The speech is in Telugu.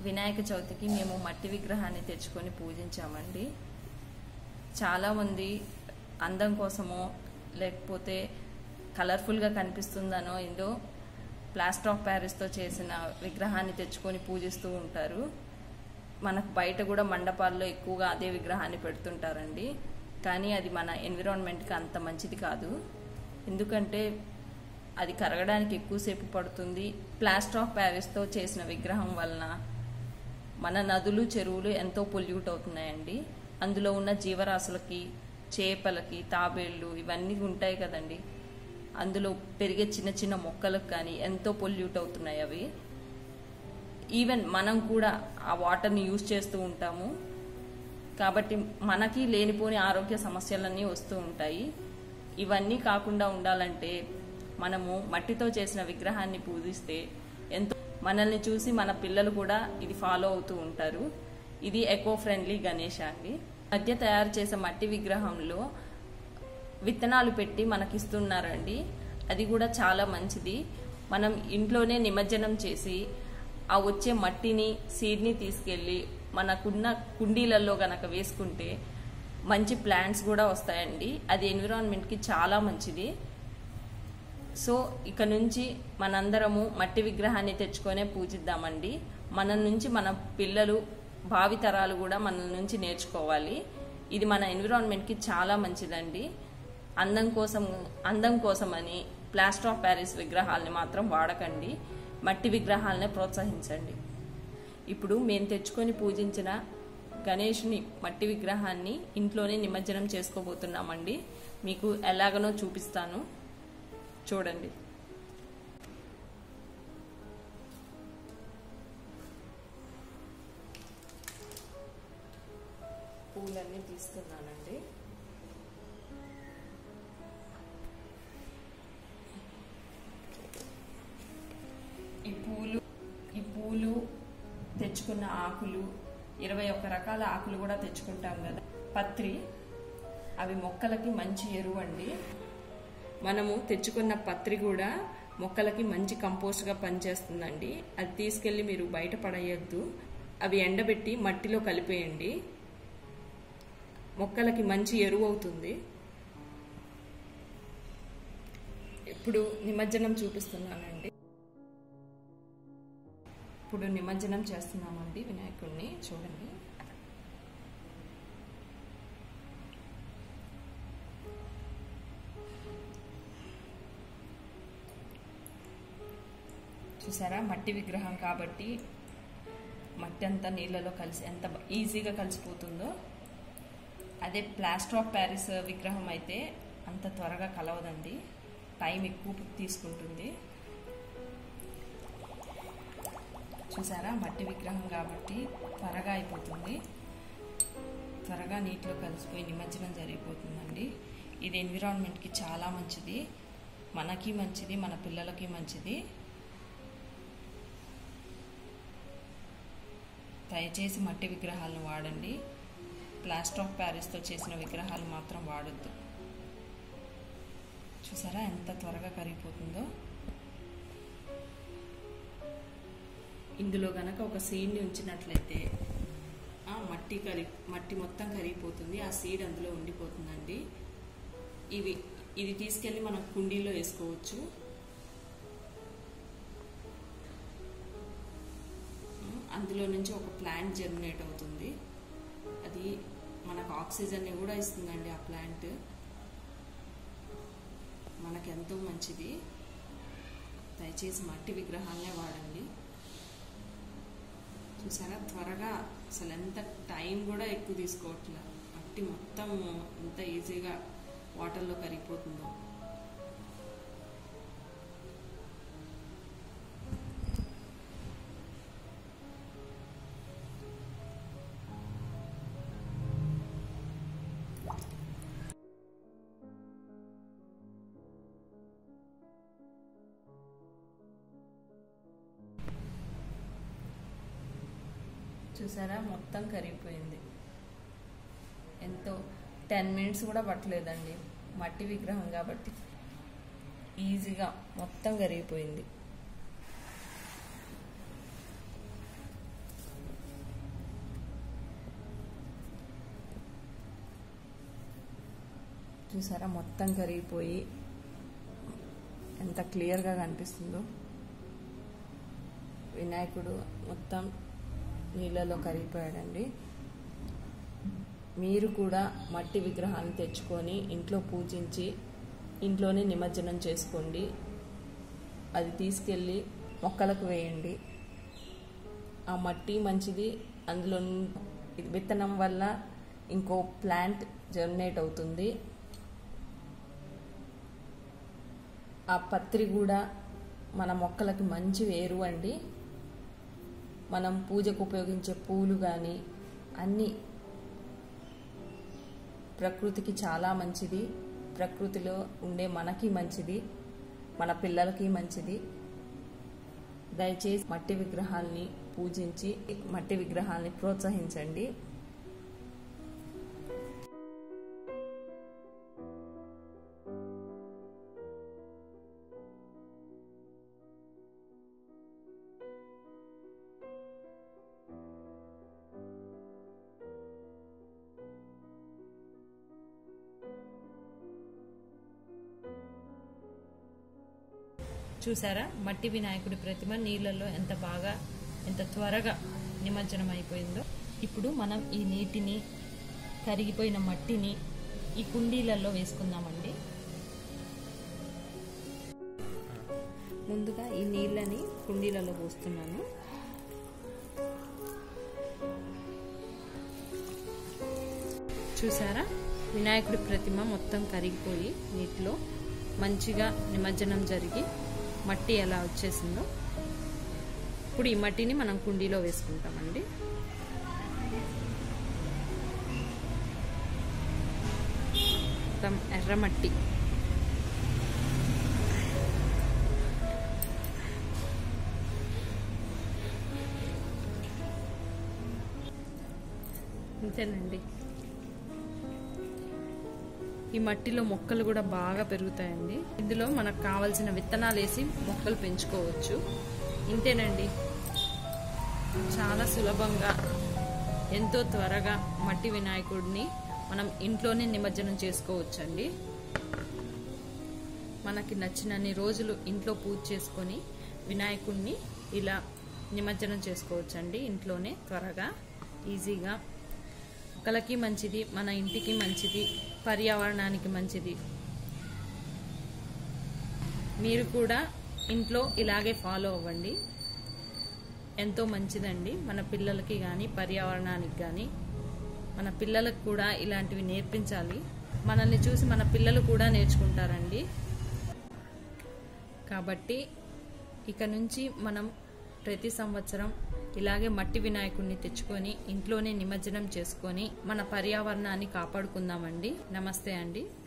వినాయక చవితికి మేము మట్టి విగ్రహాన్ని తెచ్చుకొని పూజించామండి చాలామంది అందం కోసమో లేకపోతే కలర్ఫుల్గా కనిపిస్తుందనో ఏందో ప్లాస్టర్ ఆఫ్ ప్యారిస్తో చేసిన విగ్రహాన్ని తెచ్చుకొని పూజిస్తూ ఉంటారు మనకు బయట కూడా మండపాల్లో ఎక్కువగా అదే విగ్రహాన్ని పెడుతుంటారండి కానీ అది మన ఎన్విరాన్మెంట్కి అంత మంచిది కాదు ఎందుకంటే అది కరగడానికి ఎక్కువసేపు పడుతుంది ప్లాస్టర్ ఆఫ్ ప్యారిస్తో చేసిన విగ్రహం వలన మన నదులు చెరువులు ఎంతో పొల్యూట్ అవుతున్నాయండి అందులో ఉన్న జీవరాశులకి చేపలకి తాబేళ్ళు ఇవన్నీ ఉంటాయి కదండి అందులో పెరిగే చిన్న చిన్న మొక్కలకు కానీ ఎంతో పొల్యూట్ అవుతున్నాయి అవి ఈవెన్ మనం కూడా ఆ వాటర్ని యూజ్ చేస్తూ ఉంటాము కాబట్టి మనకి లేనిపోని ఆరోగ్య సమస్యలన్నీ వస్తూ ఉంటాయి ఇవన్నీ కాకుండా ఉండాలంటే మనము మట్టితో చేసిన విగ్రహాన్ని పూజిస్తే ఎంతో మనల్ని చూసి మన పిల్లలు కూడా ఇది ఫాలో అవుతూ ఉంటారు ఇది ఎకో ఫ్రెండ్లీ గణేష అండి మధ్య తయారు చేసే మట్టి విగ్రహంలో విత్తనాలు పెట్టి మనకిస్తున్నారండి అది కూడా చాలా మంచిది మనం ఇంట్లోనే నిమజ్జనం చేసి ఆ వచ్చే మట్టిని సీడ్ని తీసుకెళ్ళి మనకున్న కుండీలలో గనక వేసుకుంటే మంచి ప్లాంట్స్ కూడా వస్తాయండి అది ఎన్విరాన్మెంట్కి చాలా మంచిది సో ఇక నుంచి మనందరము మట్టి విగ్రహాన్ని తెచ్చుకొనే పూజిద్దామండి మన నుంచి మన పిల్లలు భావి తరాలు కూడా మన నుంచి నేర్చుకోవాలి ఇది మన ఎన్విరాన్మెంట్కి చాలా మంచిదండి అందం కోసం అందం కోసమని ప్లాస్టర్ ఆఫ్ ప్యారిస్ విగ్రహాలని మాత్రం వాడకండి మట్టి విగ్రహాలనే ప్రోత్సహించండి ఇప్పుడు మేము తెచ్చుకొని పూజించిన గణేష్ని మట్టి విగ్రహాన్ని ఇంట్లోనే నిమజ్జనం చేసుకోబోతున్నామండి మీకు ఎలాగనో చూపిస్తాను చూడండి పూలన్నీ తీస్తున్నానండి ఈ పూలు ఈ పూలు తెచ్చుకున్న ఆకులు ఇరవై ఒక్క రకాల ఆకులు కూడా తెచ్చుకుంటాం కదా పత్రి అవి మొక్కలకి మంచి ఎరువు అండి మనము తెచ్చుకున్న పత్రి కూడా మొక్కలకి మంచి కంపోస్ట్గా పనిచేస్తుందండి అది తీసుకెళ్ళి మీరు బయట పడేయద్దు అవి ఎండబెట్టి మట్టిలో కలిపేయండి మొక్కలకి మంచి ఎరువు అవుతుంది ఇప్పుడు నిమజ్జనం చూపిస్తున్నానండి ఇప్పుడు నిమజ్జనం చేస్తున్నామండి వినాయకుడిని చూడండి చూసారా మట్టి విగ్రహం కాబట్టి మట్టి అంతా నీళ్ళలో కలిసి ఎంత ఈజీగా కలిసిపోతుందో అదే ప్లాస్టర్ ఆఫ్ ప్యారిస్ విగ్రహం అయితే అంత త్వరగా కలవదండి టైం ఎక్కువ తీసుకుంటుంది చూసారా మట్టి విగ్రహం కాబట్టి త్వరగా అయిపోతుంది త్వరగా నీటిలో కలిసిపోయి నిమజ్జనం జరిగిపోతుందండి ఇది ఎన్విరాన్మెంట్కి చాలా మంచిది మనకి మంచిది మన పిల్లలకి మంచిది దయచేసి మట్టి విగ్రహాలను వాడండి ప్లాస్టర్ ఆఫ్ ప్యారిస్తో చేసిన విగ్రహాలు మాత్రం వాడొద్దు చూసారా ఎంత త్వరగా కరిగిపోతుందో ఇందులో గనక ఒక సీడ్ని ఉంచినట్లయితే ఆ మట్టి కరి మట్టి మొత్తం కరిగిపోతుంది ఆ సీడ్ అందులో ఉండిపోతుందండి ఇవి ఇది తీసుకెళ్ళి మనం కుండీలో వేసుకోవచ్చు అందులో నుంచి ఒక ప్లాంట్ జర్మినేట్ అవుతుంది అది మనకు ఆక్సిజన్ని కూడా ఇస్తుందండి ఆ ప్లాంట్ మనకు ఎంతో మంచిది దయచేసి మట్టి విగ్రహాలనే వాడండి చూసారా త్వరగా అసలు ఎంత టైం కూడా ఎక్కువ తీసుకోవట్లే మట్టి మొత్తం ఎంత ఈజీగా వాటర్లో కరిగిపోతుందో చూసారా మొత్తం కరిగిపోయింది ఎంతో టెన్ మినిట్స్ కూడా పట్టలేదండి మట్టి విగ్రహం కాబట్టి ఈజీగా మొత్తం కరిగిపోయింది చూసారా మొత్తం కరిగిపోయి ఎంత క్లియర్గా కనిపిస్తుందో వినాయకుడు మొత్తం నీళ్ళలో కరిగిపోయాడండి మీరు కూడా మట్టి విగ్రహాన్ని తెచ్చుకొని ఇంట్లో పూజించి ఇంట్లోనే నిమజ్జనం చేసుకోండి అది తీసుకెళ్ళి మొక్కలకు వేయండి ఆ మట్టి మంచిది అందులో విత్తనం వల్ల ఇంకో ప్లాంట్ జర్మినేట్ అవుతుంది ఆ పత్రి కూడా మన మొక్కలకి మంచి వేరు అండి మనం పూజకు ఉపయోగించే పూలు కానీ అన్నీ ప్రకృతికి చాలా మంచిది ప్రకృతిలో ఉండే మనకి మంచిది మన పిల్లలకి మంచిది దయచేసి మట్టి విగ్రహాల్ని పూజించి మట్టి విగ్రహాల్ని ప్రోత్సహించండి చూసారా మట్టి వినాయకుడి ప్రతిమ నీళ్ళల్లో ఎంత బాగా ఎంత త్వరగా నిమజ్జనం అయిపోయిందో ఇప్పుడు మనం ఈ నీటిని కరిగిపోయిన మట్టిని ఈ కుండీలలో వేసుకుందామండి ముందుగా ఈ నీళ్ళని కుండీలలో పోస్తున్నాను చూసారా వినాయకుడి ప్రతిమ మొత్తం కరిగిపోయి నీటిలో మంచిగా నిమజ్జనం జరిగి మట్టి ఎలా వచ్చేసిందో ఇప్పుడు ఈ మట్టిని మనం కుండీలో వేసుకుంటామండి మొత్తం ఎర్రమట్టి అంతేనండి ఈ మట్టిలో మొక్కలు కూడా బాగా పెరుగుతాయండి ఇందులో మనకు కావలసిన విత్తనాలు వేసి మొక్కలు పెంచుకోవచ్చు ఇంతేనండి చాలా సులభంగా ఎంతో త్వరగా మట్టి వినాయకుడిని మనం ఇంట్లోనే నిమజ్జనం చేసుకోవచ్చండి మనకి నచ్చినన్ని రోజులు ఇంట్లో పూజ చేసుకొని వినాయకుడిని ఇలా నిమజ్జనం చేసుకోవచ్చండి ఇంట్లోనే త్వరగా ఈజీగా మొక్కలకి మంచిది మన ఇంటికి మంచిది పర్యావరణానికి మంచిది మీరు కూడా ఇంట్లో ఇలాగే ఫాలో అవ్వండి ఎంతో మంచిదండి మన పిల్లలకి కానీ పర్యావరణానికి కానీ మన పిల్లలకు కూడా ఇలాంటివి నేర్పించాలి మనల్ని చూసి మన పిల్లలు కూడా నేర్చుకుంటారండి కాబట్టి ఇక నుంచి మనం ప్రతి సంవత్సరం ఇలాగే మట్టి వినాయకుడిని తెచ్చుకొని ఇంట్లోనే నిమజ్జనం చేసుకొని మన పర్యావరణాన్ని కాపాడుకుందామండి నమస్తే అండి